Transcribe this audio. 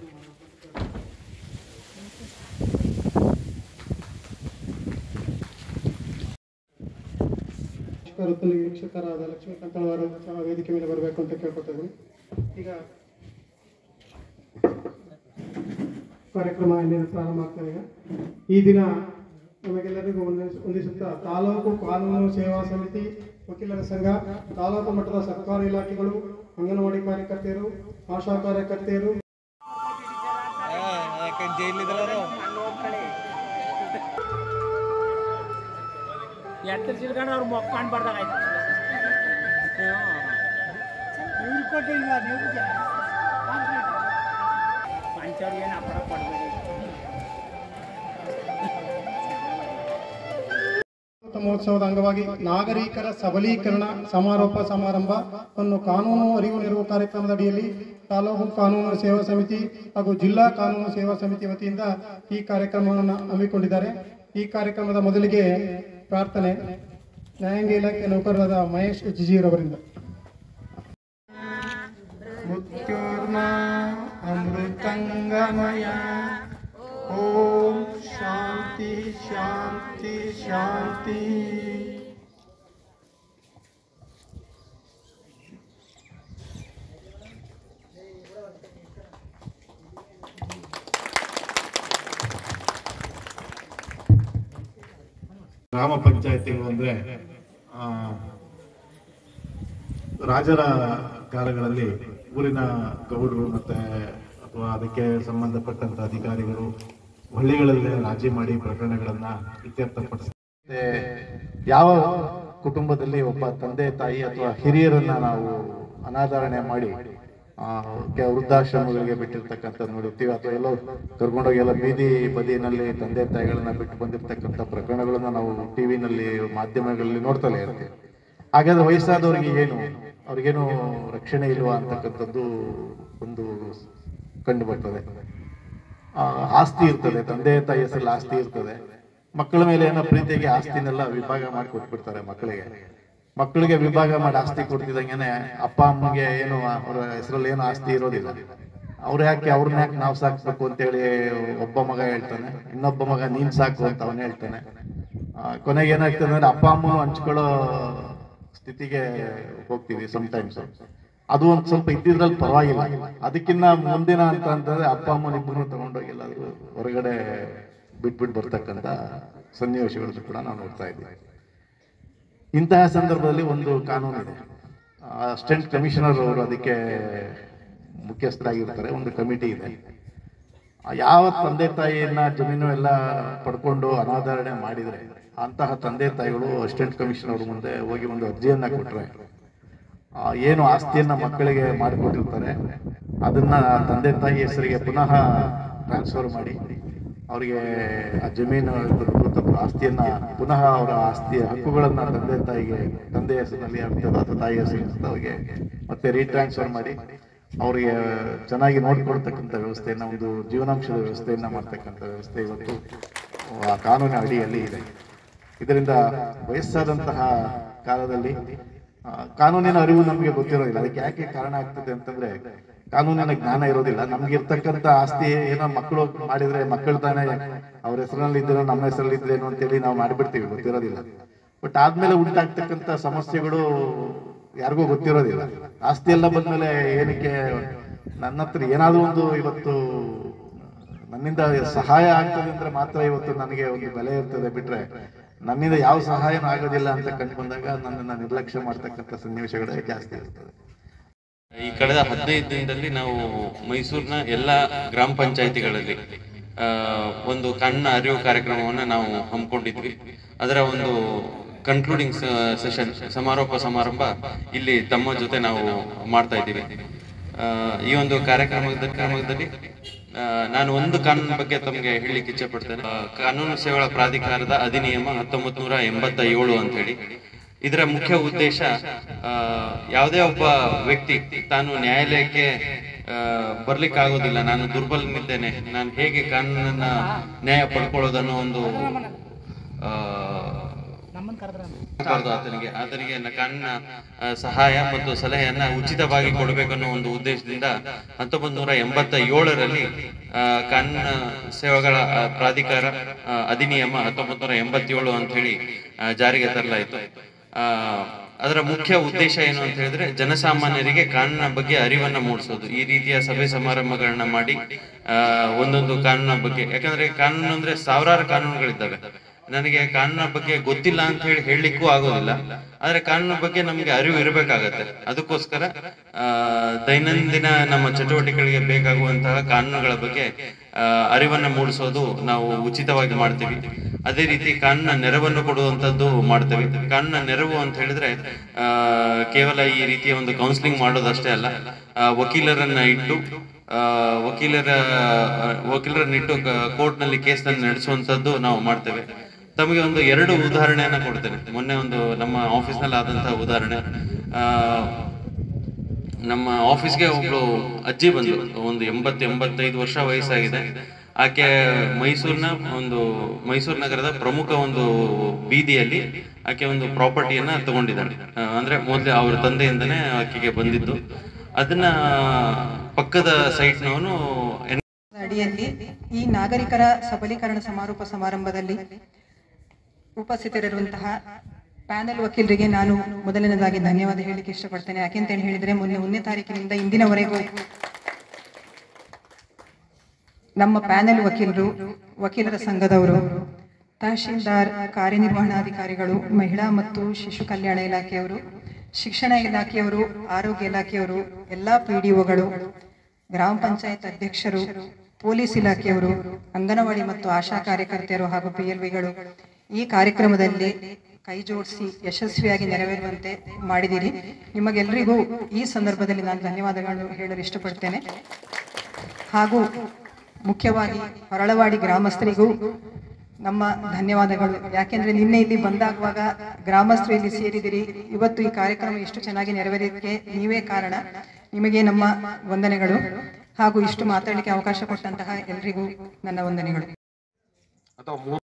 ವೃತ್ತಲ್ಲಿ ವೀಕ್ಷಕರಾದ ಲಕ್ಷ್ಮೀಕಾಂತ್ ಅವರು ವೇದಿಕೆ ಮೇಲೆ ಬರಬೇಕು ಅಂತ ಕೇಳ್ಕೊತಾ ಇದ್ದೀನಿ ಈಗ ಕಾರ್ಯಕ್ರಮ ಇಲ್ಲಿ ಪ್ರಾರಂಭ ಆಗ್ತದೆ ಈಗ ಈ ದಿನ ನಮಗೆಲ್ಲರಿಗೂ ಒಂದಿಸ್ ಒಂದಿಸುತ್ತಾ ತಾಲೂಕು ಕಾನೂನು ಸೇವಾ ಸಮಿತಿ ವಕೀಲರ ಸಂಘ ತಾಲೂಕು ಮಟ್ಟದ ಸರ್ಕಾರಿ ಇಲಾಖೆಗಳು ಅಂಗನವಾಡಿ ಕಾರ್ಯಕರ್ತೆಯರು ಆಶಾ ಕಾರ್ಯಕರ್ತೆಯರು ಎತ್ತರ ಸಿಡ್ಕೊಂಡು ಅವ್ರು ಮೊಕ್ಕ ಕಾಣ್ಬಾರ್ದಾಗ ಆಯ್ತು ಇವ್ರು ಕೊಟ್ಟಿಲ್ಲ ಪಂಚವ್ರು ಏನು ಅಪ್ಪಡ ಕೊಡಬೇಡಿ ಅಮೃತ ಮಹೋತ್ಸವದ ಅಂಗವಾಗಿ ನಾಗರಿಕರ ಸಬಲೀಕರಣ ಸಮಾರೋಪ ಸಮಾರಂಭ ಅನ್ನು ಕಾನೂನು ಅರಿವು ನೆರವು ಕಾರ್ಯಕ್ರಮದ ಅಡಿಯಲ್ಲಿ ತಾಲೂಕು ಕಾನೂನು ಸೇವಾ ಸಮಿತಿ ಹಾಗೂ ಜಿಲ್ಲಾ ಕಾನೂನು ಸೇವಾ ಸಮಿತಿ ವತಿಯಿಂದ ಈ ಕಾರ್ಯಕ್ರಮವನ್ನು ಹಮ್ಮಿಕೊಂಡಿದ್ದಾರೆ ಈ ಕಾರ್ಯಕ್ರಮದ ಮೊದಲಿಗೆ ಪ್ರಾರ್ಥನೆ ನ್ಯಾಯಾಂಗ ಇಲಾಖೆ ನೌಕರರಾದ ಮಹೇಶ್ ಜಿಜಿರವರಿಂದ ಮೃತ್ಯುರ್ಮ ಅಮೃತಂಗಮಯ ಓಂ ಶಾಂತಿ ಶಾಂತಿ ಶಾಂತಿ ಗ್ರಾಮ ಪಂಚಾಯತಿಗಳು ಅಂದ್ರೆ ಆ, ರಾಜರ ಕಾಲಗಳಲ್ಲಿ ಊರಿನ ಗೌಡರು ಮತ್ತೆ ಅಥವಾ ಅದಕ್ಕೆ ಸಂಬಂಧಪಟ್ಟಂತ ಅಧಿಕಾರಿಗಳು ಹಳ್ಳಿಗಳಲ್ಲೇ ರಾಜಿ ಮಾಡಿ ಪ್ರಕರಣಗಳನ್ನ ಇತ್ಯರ್ಥಪಡಿಸ್ತಾರೆ ಯಾವ ಕುಟುಂಬದಲ್ಲಿ ಒಬ್ಬ ತಂದೆ ತಾಯಿ ಅಥವಾ ಹಿರಿಯರನ್ನ ನಾವು ಅನಾದರಣೆ ಮಾಡಿ ಆ, ಕೆ- ವೃದ್ಧಾಶ್ರಮಗಳಿಗೆ ಬಿಟ್ಟಿರ್ತಕ್ಕಂಥ ನೋಡಿರ್ತೀವಿ ಅಥವಾ ಎಲ್ಲೋ ಕರ್ಕೊಂಡೋಗಿ ಎಲ್ಲ ಬೀದಿ ಬದಿಯಲ್ಲಿ ತಂದೆ ತಾಯಿಗಳನ್ನ ಬಿಟ್ಟು ಬಂದಿರ್ತಕ್ಕಂಥ ಪ್ರಕರಣಗಳನ್ನ ನಾವು ಟಿವಿನಲ್ಲಿ ಮಾಧ್ಯಮಗಳಲ್ಲಿ ನೋಡ್ತಲೇ ಇರ್ತೀವಿ ಹಾಗಾದ್ರೆ ವಯಸ್ಸಾದವರಿಗೆ ಏನು ಅವ್ರಿಗೇನು ರಕ್ಷಣೆ ಇಲ್ವಾ ಅಂತಕ್ಕಂಥದ್ದು ಒಂದು ಕಂಡು ಬರ್ತದೆ ಆ, ಆಸ್ತಿ ಇರ್ತದೆ ತಂದೆ ತಾಯಿ ಹೆಸರಲ್ಲಿ ಆಸ್ತಿ ಇರ್ತದೆ ಮಕ್ಕಳ ಮೇಲೆ ಏನೋ ಪ್ರೀತಿಗೆ ಆಸ್ತಿನೆಲ್ಲ ವಿಭಾಗ ಮಾಡಿ ಕೊಟ್ಬಿಡ್ತಾರೆ ಮಕ್ಕಳಿಗೆ ಮಕ್ಕಳಿಗೆ ವಿಭಾಗ ಮಾಡಿ ಆಸ್ತಿ ಕೊಡ್ತಿದ್ದಂಗೆನೆ ಅಪ್ಪ ಅಮ್ಮಗೆ ಏನು ಅವರ ಹೆಸರಲ್ಲಿ ಏನು ಆಸ್ತಿ ಇರೋದಿಲ್ಲ ಅವ್ರು ಯಾಕೆ ಅವ್ರನ್ನ ಯಾಕೆ ನಾವು ಸಾಕ್ಬೇಕು ಅಂತೇಳಿ ಒಬ್ಬ ಮಗ ಹೇಳ್ತಾನೆ ಇನ್ನೊಬ್ಬ ಮಗ ನೀನ್ ಸಾಕು ಅಂತ ಅವನು ಹೇಳ್ತಾನೆ ಆ, ಕೊನೆಗೆ ಏನಾಗ್ತದೆ ಅಂದ್ರೆ ಅಪ್ಪ ಅಮ್ಮ ಹಂಚ್ಕೊಳ್ಳೋ ಸ್ಥಿತಿಗೆ ಹೋಗ್ತೀವಿ ಸಮಟೈಮ್ಸ್ ಅದು ಒಂದ್ ಸ್ವಲ್ಪ ಇದ್ದಿದ್ರಲ್ಲಿ ಪರವಾಗಿಲ್ಲ ಅದಕ್ಕಿಂತ ಮುಂದಿನ ಅಂತ ಅಂತಂದ್ರೆ ಅಪ್ಪ ಅಮ್ಮನ ಇಬ್ಬರು ತಗೊಂಡೋಗಿ ಎಲ್ಲಾದ್ರೂ ಹೊರಗಡೆ ಬಿಟ್ಬಿಟ್ಟು ಬರ್ತಕ್ಕಂಥ ಸನ್ನಿವೇಶಗಳನ್ನು ಕೂಡ ನಾವು ನೋಡ್ತಾ ಇದ್ದೀವಿ ಇಂತಹ ಸಂದರ್ಭದಲ್ಲಿ ಒಂದು ಕಾನೂನು ಇದೆ ಅಸಿಸ್ಟೆಂಟ್ ಕಮಿಷನರ್ ಅವರು ಅದಕ್ಕೆ ಮುಖ್ಯಸ್ಥರಾಗಿರ್ತಾರೆ ಒಂದು ಕಮಿಟಿ ಇದೆ ಆ ಯಾವ ತಂದೆ ತಾಯಿಯನ್ನ ಜಮೀನು ಎಲ್ಲ ಪಡ್ಕೊಂಡು ಅನಾದರಣೆ ಮಾಡಿದ್ರೆ ಅಂತಹ ತಂದೆ ತಾಯಿಗಳು ಅಸಿಸ್ಟೆಂಟ್ ಕಮಿಷನರ್ ಅವ್ರ ಮುಂದೆ ಹೋಗಿ ಒಂದು ಅರ್ಜಿಯನ್ನ ಕೊಟ್ರೆ ಆ, ಏನು ಆಸ್ತಿಯನ್ನ ಮಕ್ಕಳಿಗೆ ಮಾಡಿಕೊಟ್ಟಿರ್ತಾರೆ ಅದನ್ನ ತಂದೆ ತಾಯಿ ಹೆಸರಿಗೆ ಪುನಃ ಟ್ರಾನ್ಸ್ಫರ್ ಮಾಡಿ ಅವರಿಗೆ ಆ ಜಮೀನು ಅಥವಾ ಆಸ್ತಿಯನ್ನ ಪುನಃ ಅವರ ಆಸ್ತಿಯ ಹಕ್ಕುಗಳನ್ನ ತಂದೆ ತಾಯಿಗೆ ತಂದೆ ಹೆಸರಿನಲ್ಲಿ ಆಗ್ತದೆ ಅಥವಾ ತಾಯಿ ಹೆಸರಿರ್ತದೆ ಅವರಿಗೆ ಮತ್ತೆ ರೀಟ್ರಾನ್ಸ್ಫರ್ ಮಾಡಿ ಅವರಿಗೆ ಚೆನ್ನಾಗಿ ನೋಡ್ಕೊಳ್ತಕ್ಕಂಥ ವ್ಯವಸ್ಥೆಯನ್ನ ಒಂದು ಜೀವನಾಂಶದ ವ್ಯವಸ್ಥೆಯನ್ನ ಮಾಡ್ತಕ್ಕಂಥ ವ್ಯವಸ್ಥೆ ಇವತ್ತು ಆ ಕಾನೂನಿನ ಅಡಿಯಲ್ಲಿ ಇದೆ ಇದರಿಂದ ವಯಸ್ಸಾದಂತಹ ಕಾಲದಲ್ಲಿ ಆ, ಕಾನೂನಿನ ಅರಿವು ನಮಗೆ ಗೊತ್ತಿರೋದಿಲ್ಲ ಅದಕ್ಕೆ ಯಾಕೆ ಕಾರಣ ಆಗ್ತದೆ ಅಂತಂದ್ರೆ ಕಾನೂನಿನ ಜ್ಞಾನ ಇರೋದಿಲ್ಲ ನಮ್ಗೆ ಇರ್ತಕ್ಕಂಥ ಆಸ್ತಿ ಏನೋ ಮಕ್ಕಳು ಮಾಡಿದ್ರೆ ಮಕ್ಕಳು ತಾನೇ ಅವ್ರ ಹೆಸರಲ್ಲಿ ಇದ್ರೆ ನಮ್ಮ ಹೆಸರಲ್ಲಿ ಇದ್ರೇನು ಅಂತೇಳಿ ನಾವು ಮಾಡಿಬಿಡ್ತೀವಿ ಗೊತ್ತಿರೋದಿಲ್ಲ ಬಟ್ ಆದ್ಮೇಲೆ ಉಂಟಾಗ್ತಕ್ಕಂಥ ಸಮಸ್ಯೆಗಳು ಯಾರಿಗೂ ಗೊತ್ತಿರೋದಿಲ್ಲ ಆಸ್ತಿ ಎಲ್ಲ ಬಂದ್ಮೇಲೆ ಏನಕ್ಕೆ ನನ್ನ ಹತ್ರ ಏನಾದ್ರೂ ಒಂದು ಇವತ್ತು ನನ್ನಿಂದ ಸಹಾಯ ಆಗ್ತದೆ ಅಂದ್ರೆ ಮಾತ್ರ ಇವತ್ತು ನನಗೆ ಒಂದು ಬೆಲೆ ಇರ್ತದೆ ಬಿಟ್ರೆ ನನ್ನಿಂದ ಯಾವ ಸಹಾಯನೂ ಆಗೋದಿಲ್ಲ ಅಂತ ಕಂಡು ಬಂದಾಗ ನನ್ನನ್ನ ನಿರ್ಲಕ್ಷ್ಯ ಮಾಡ್ತಕ್ಕಂಥ ಸನ್ನಿವೇಶಗಳೇ ಜಾಸ್ತಿ ಇರ್ತದೆ ಈ ಕಳೆದ ಹದಿನೈದು ದಿನದಲ್ಲಿ ನಾವು ಮೈಸೂರಿನ ಎಲ್ಲ ಗ್ರಾಮ ಪಂಚಾಯಿತಿಗಳಲ್ಲಿ ಆ, ಒಂದು ಕಣ್ಣ ಅರಿವು ಕಾರ್ಯಕ್ರಮವನ್ನು ನಾವು ಹಮ್ಮಿಕೊಂಡಿದ್ವಿ ಅದರ ಒಂದು ಕನ್ಕ್ಲೂಡಿಂಗ್ ಸೆಷನ್ ಸಮಾರೋಪ ಸಮಾರಂಭ ಇಲ್ಲಿ ತಮ್ಮ ಜೊತೆ ನಾವು ಮಾಡ್ತಾ ಇದ್ದೀವಿ ಆ, ಈ ಒಂದು ಕಾರ್ಯಕ್ರಮದ ಕ್ರಮದಲ್ಲಿ ಆ, ನಾನು ಒಂದು ಕಾನೂನು ಬಗ್ಗೆ ತಮಗೆ ಹೇಳಲಿಕ್ಕೆ ಇಚ್ಛೆ ಪಡ್ತೇನೆ ಆ, ಕಾನೂನು ಸೇವೆಗಳ ಪ್ರಾಧಿಕಾರದ ಅಧಿನಿಯಮ ಹತ್ತೊಂಬತ್ ನೂರ ಎಂಬತ್ತ ಏಳು ಅಂತ ಹೇಳಿ ಇದರ ಮುಖ್ಯ ಉದ್ದೇಶ ಆ, ಯಾವುದೇ ಒಬ್ಬ ವ್ಯಕ್ತಿ ತಾನು ನ್ಯಾಯಾಲಯಕ್ಕೆ ಆ, ಬರ್ಲಿಕ್ಕೆ ಆಗೋದಿಲ್ಲ ನಾನು ದುರ್ಬಲನಿದ್ದೇನೆ ನಾನು ಹೇಗೆ ಕಾನೂನನ್ನ ನ್ಯಾಯ ಪಡ್ಕೊಳ್ಳೋದನ್ನೋ ಒಂದು ಆ, ಆಗಬಾರ್ದು ಆತನಿಗೆ ಆತನಿಗೆ ನ- ಕಣ್ಣಿನ ಆ, ಸಹಾಯ ಮತ್ತು ಸಲಹೆಯನ್ನ ಉಚಿತವಾಗಿ ಕೊಡಬೇಕನ್ನೋ ಒಂದು ಉದ್ದೇಶದಿಂದ ಹತ್ತೊಂಬತ್ತು ನೂರ ಎಂಬತ್ತ ಏಳರಲ್ಲಿ ಆ, ಕಣ್ಣ ಸೇವೆಗಳ ಆ, ಪ್ರಾಧಿಕಾರ ಆ, ಅಧಿನಿಯಮ ಹತ್ತೊಂಬತ್ತು ನೂರ ಎಂಬತ್ತೇಳು ಅಂತ ಹೇಳಿ ಆ, ಜಾರಿಗೆ ತರಲಾಯಿತು ಆ, ಅದರ ಮುಖ್ಯ ಉದ್ದೇಶ ಏನು ಅಂತ ಹೇಳಿದ್ರೆ ಜನಸಾಮಾನ್ಯರಿಗೆ ಕಾನೂನಿನ ಬಗ್ಗೆ ಅರಿವನ್ನ ಮೂಡಿಸೋದು ಈ ರೀತಿಯ ಸಭೆ ಸಮಾರಂಭಗಳನ್ನ ಮಾಡಿ ಆ, ಒಂದೊಂದು ಕಾನೂನಿನ ಬಗ್ಗೆ ಯಾಕಂದ್ರೆ ಕಾನೂನು ಅಂದ್ರೆ ಸಾವಿರಾರು ಕಾನೂನುಗಳಿದ್ದಾವೆ ನನಗೆ ಕಾನೂನಿನ ಬಗ್ಗೆ ಗೊತ್ತಿಲ್ಲ ಅಂತ ಹೇಳಿ ಹೇಳಲಿಕ್ಕೂ ಆಗೋದಿಲ್ಲ ಆದ್ರೆ ಕಾನೂನಿನ ಬಗ್ಗೆ ನಮಗೆ ಅರಿವು ಇರಬೇಕಾಗತ್ತೆ ಅದಕ್ಕೋಸ್ಕರ ಆ, ದೈನಂದಿನ ನಮ್ಮ ಚಟುವಟಿಕೆಗಳಿಗೆ ಬೇಕಾಗುವಂತಹ ಕಾನೂನುಗಳ ಬಗ್ಗೆ ಆ, ಅರಿವನ್ನ ಮೂಡಿಸೋದು ನಾವು ಉಚಿತವಾಗಿ ಮಾಡ್ತೀವಿ ಅದೇ ರೀತಿ ಕಾನೂನಿನ ನೆರವನ್ನು ಕೊಡುವಂತದ್ದು ಮಾಡ್ತೇವೆ ಕಾನೂನಿನ ನೆರವು ಅಂತ ಹೇಳಿದ್ರೆ ಆ, ಕೇವಲ ಈ ರೀತಿಯ ಒಂದು ಕೌನ್ಸಿಲಿಂಗ್ ಮಾಡೋದಷ್ಟೇ ಅಲ್ಲ ಆ, ವಕೀಲರನ್ನ ಇಟ್ಟು ಆ, ವಕೀಲರ ಆ, ವಕೀಲರನ್ನಿಟ್ಟು ಕೋರ್ಟ್ನಲ್ಲಿ ಕೇಸನ್ನು ನಡೆಸುವಂತದ್ದು ನಾವು ಮಾಡ್ತೇವೆ ತಮಗೆ ಒಂದು ಎರಡು ಉದಾಹರಣೆಯನ್ನ ಕೊಡ್ತೇನೆ ಮೊನ್ನೆ ಒಂದು ನಮ್ಮ ಆಫೀಸ್ನಲ್ಲಿ ಆದಂತಹ ಉದಾಹರಣೆ ಆ, ನಮ್ಮ ಆಫೀಸ್ಗೆ ಒಬ್ಳು ಅಜ್ಜಿ ಬಂದು ಒಂದು ಎಂಬತ್ತು ಎಂಬತ್ತೈದು ವರ್ಷ ವಯಸ್ಸಾಗಿದೆ ಆಕೆ ಮೈಸೂರಿನ ಒಂದು ಮೈಸೂರು ನಗರದ ಪ್ರಮುಖ ಒಂದು ಬೀದಿಯಲ್ಲಿ ಆಕೆ ಒಂದು ಪ್ರಾಪರ್ಟಿಯನ್ನ ತಗೊಂಡಿದ್ದಾಳೆ ಆ, ಅಂದ್ರೆ ಮೊದಲೇ ಅವ್ರ ತಂದೆಯಿಂದನೇ ಆಕೆಗೆ ಬಂದಿದ್ದು ಅದನ್ನ ಪಕ್ಕದ ಸೈಟ್ನವನು ಅಡಿಯಲ್ಲಿ ಈ ನಾಗರಿಕರ ಸಬಲೀಕರಣ ಸಮಾರೋಪ ಸಮಾರಂಭದಲ್ಲಿ ಉಪಸ್ಥಿತರಿರುವಂತಹ ಪ್ಯಾನೆಲ್ ವಕೀಲರಿಗೆ ನಾನು ಮೊದಲನೇದಾಗಿ ಧನ್ಯವಾದ ಹೇಳಲಿಕ್ಕೆ ಇಷ್ಟಪಡ್ತೇನೆ ಯಾಕೆಂತ ಹೇಳಿ ಹೇಳಿದ್ರೆ ಮೊನ್ನೆ ಒಂದನೇ ತಾರೀಕಿನಿಂದ ಇಂದಿನವರೆಗೂ ನಮ್ಮ ಪ್ಯಾನೆಲ್ ವಕೀಲರು ವಕೀಲರ ಸಂಘದವರು ತಹಶೀಲ್ದಾರ್ ಕಾರ್ಯನಿರ್ವಹಣಾಧಿಕಾರಿಗಳು ಮಹಿಳಾ ಮತ್ತು ಶಿಶು ಕಲ್ಯಾಣ ಇಲಾಖೆಯವರು ಶಿಕ್ಷಣ ಇಲಾಖೆಯವರು ಆರೋಗ್ಯ ಇಲಾಖೆಯವರು ಎಲ್ಲಾ ಪಿಡಿಒಗಳು ಗ್ರಾಮ ಪಂಚಾಯತ್ ಅಧ್ಯಕ್ಷರು ಪೊಲೀಸ್ ಇಲಾಖೆಯವರು ಅಂಗನವಾಡಿ ಮತ್ತು ಆಶಾ ಕಾರ್ಯಕರ್ತೆಯರು ಹಾಗೂ ಪಿಎಲ್ವಿಗಳು ಈ ಕಾರ್ಯಕ್ರಮದಲ್ಲಿ ಕೈ ಜೋಡಿಸಿ ಯಶಸ್ವಿಯಾಗಿ ನೆರವೇರುವಂತೆ ಮಾಡಿದಿರಿ ನಿಮಗೆಲ್ಲರಿಗೂ ಈ ಸಂದರ್ಭದಲ್ಲಿ ನಾನು ಧನ್ಯವಾದಗಳು ಹೇಳಲು ಇಷ್ಟಪಡ್ತೇನೆ ಹಾಗೂ ಮುಖ್ಯವಾಗಿ ಹೊರಳವಾಡಿ ಗ್ರಾಮಸ್ಥರಿಗೂ ನಮ್ಮ ಧನ್ಯವಾದಗಳು ಯಾಕೆಂದ್ರೆ ನಿನ್ನೆ ಇಲ್ಲಿ ಬಂದಾಗುವಾಗ ಗ್ರಾಮಸ್ಥರು ಇಲ್ಲಿ ಸೇರಿದಿರಿ ಇವತ್ತು ಈ ಕಾರ್ಯಕ್ರಮ ಎಷ್ಟು ಚೆನ್ನಾಗಿ ನೆರವೇರಿದ್ದಕ್ಕೆ ನೀವೇ ಕಾರಣ ನಿಮಗೆ ನಮ್ಮ ವಂದನೆಗಳು ಹಾಗೂ ಇಷ್ಟು ಮಾತಾಡಲಿಕ್ಕೆ ಅವಕಾಶ ಕೊಟ್ಟಂತಹ ಎಲ್ರಿಗೂ ನನ್ನ ವಂದನೆಗಳು